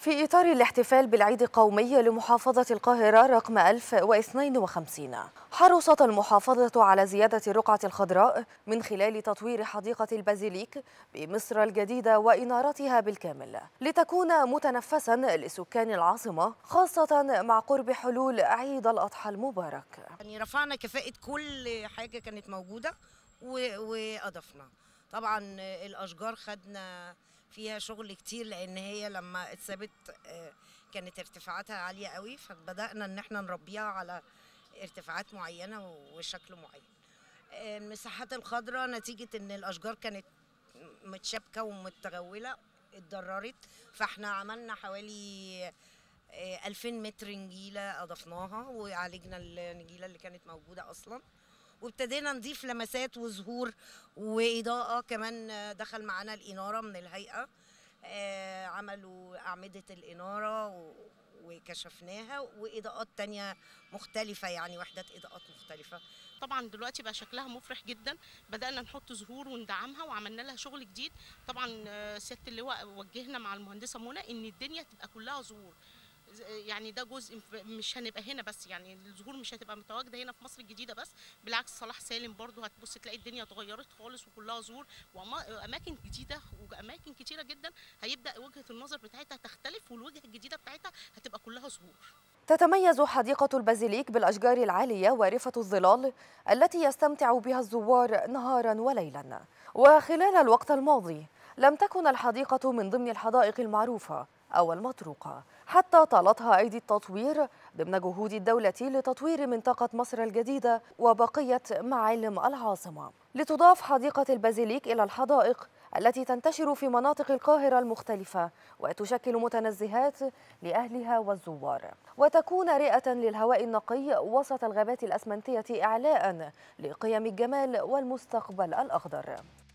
في إطار الاحتفال بالعيد القومي لمحافظة القاهرة رقم 1052 حرصت المحافظة على زيادة الرقعة الخضراء من خلال تطوير حديقة البازيليك بمصر الجديدة وإنارتها بالكامل لتكون متنفسا لسكان العاصمة خاصة مع قرب حلول عيد الأضحى المبارك يعني رفعنا كفاءة كل حاجة كانت موجودة و- وأضفنا طبعا الأشجار خدنا فيها شغل كتير لأن هي لما اتثبت آه، كانت ارتفاعاتها عالية قوي فبدأنا إن احنا نربيها على ارتفاعات معينة وشكل معين آه، المساحات الخضراء نتيجة إن الأشجار كانت متشابكة ومتغولة اتضررت فاحنا عملنا حوالي آه، 2000 متر نجيلة أضفناها وعالجنا النجيلة اللي كانت موجودة أصلا وابتدينا نضيف لمسات وزهور وإضاءة كمان آه، دخل معانا الإنارة من الهيئة آه، عملوا أعمدة الإنارة و- وكشفناها وإضاءات تانية مختلفة يعني وحدات إضاءات مختلفة طبعا دلوقتي بقى شكلها مفرح جدا بدانا نحط زهور وندعمها وعملنا لها شغل جديد طبعا آه، سياده اللواء وجهنا مع المهندسه منى ان الدنيا تبقى كلها زهور ز- يعني ده جزء ف- مش هنبقى هنا بس يعني الزهور مش هتبقى متواجده هنا في مصر الجديده بس بالعكس صلاح سالم برضو هتبص تلاقي الدنيا اتغيرت خالص وكلها زهور واماكن جديده واماكن كتيره جدا هيبدا وجهه النظر بتاعتها تختلف والوجهه الجديده بتاعتها هتبقى كلها زهور تتميز حديقة البازيليك بالأشجار العالية وارفة الظلال التي يستمتع بها الزوار نهارا وليلا وخلال الوقت الماضي لم تكن الحديقة من ضمن الحدائق المعروفة أو المطروقة حتى طالتها أيدي التطوير ضمن جهود الدولة لتطوير منطقة مصر الجديدة وبقية معالم العاصمة لتضاف حديقة البازيليك إلى الحدائق التي تنتشر في مناطق القاهرة المختلفة وتشكل متنزهات لأهلها والزوار وتكون رئة للهواء النقي وسط الغابات الأسمنتية إعلاء لقيم الجمال والمستقبل الأخضر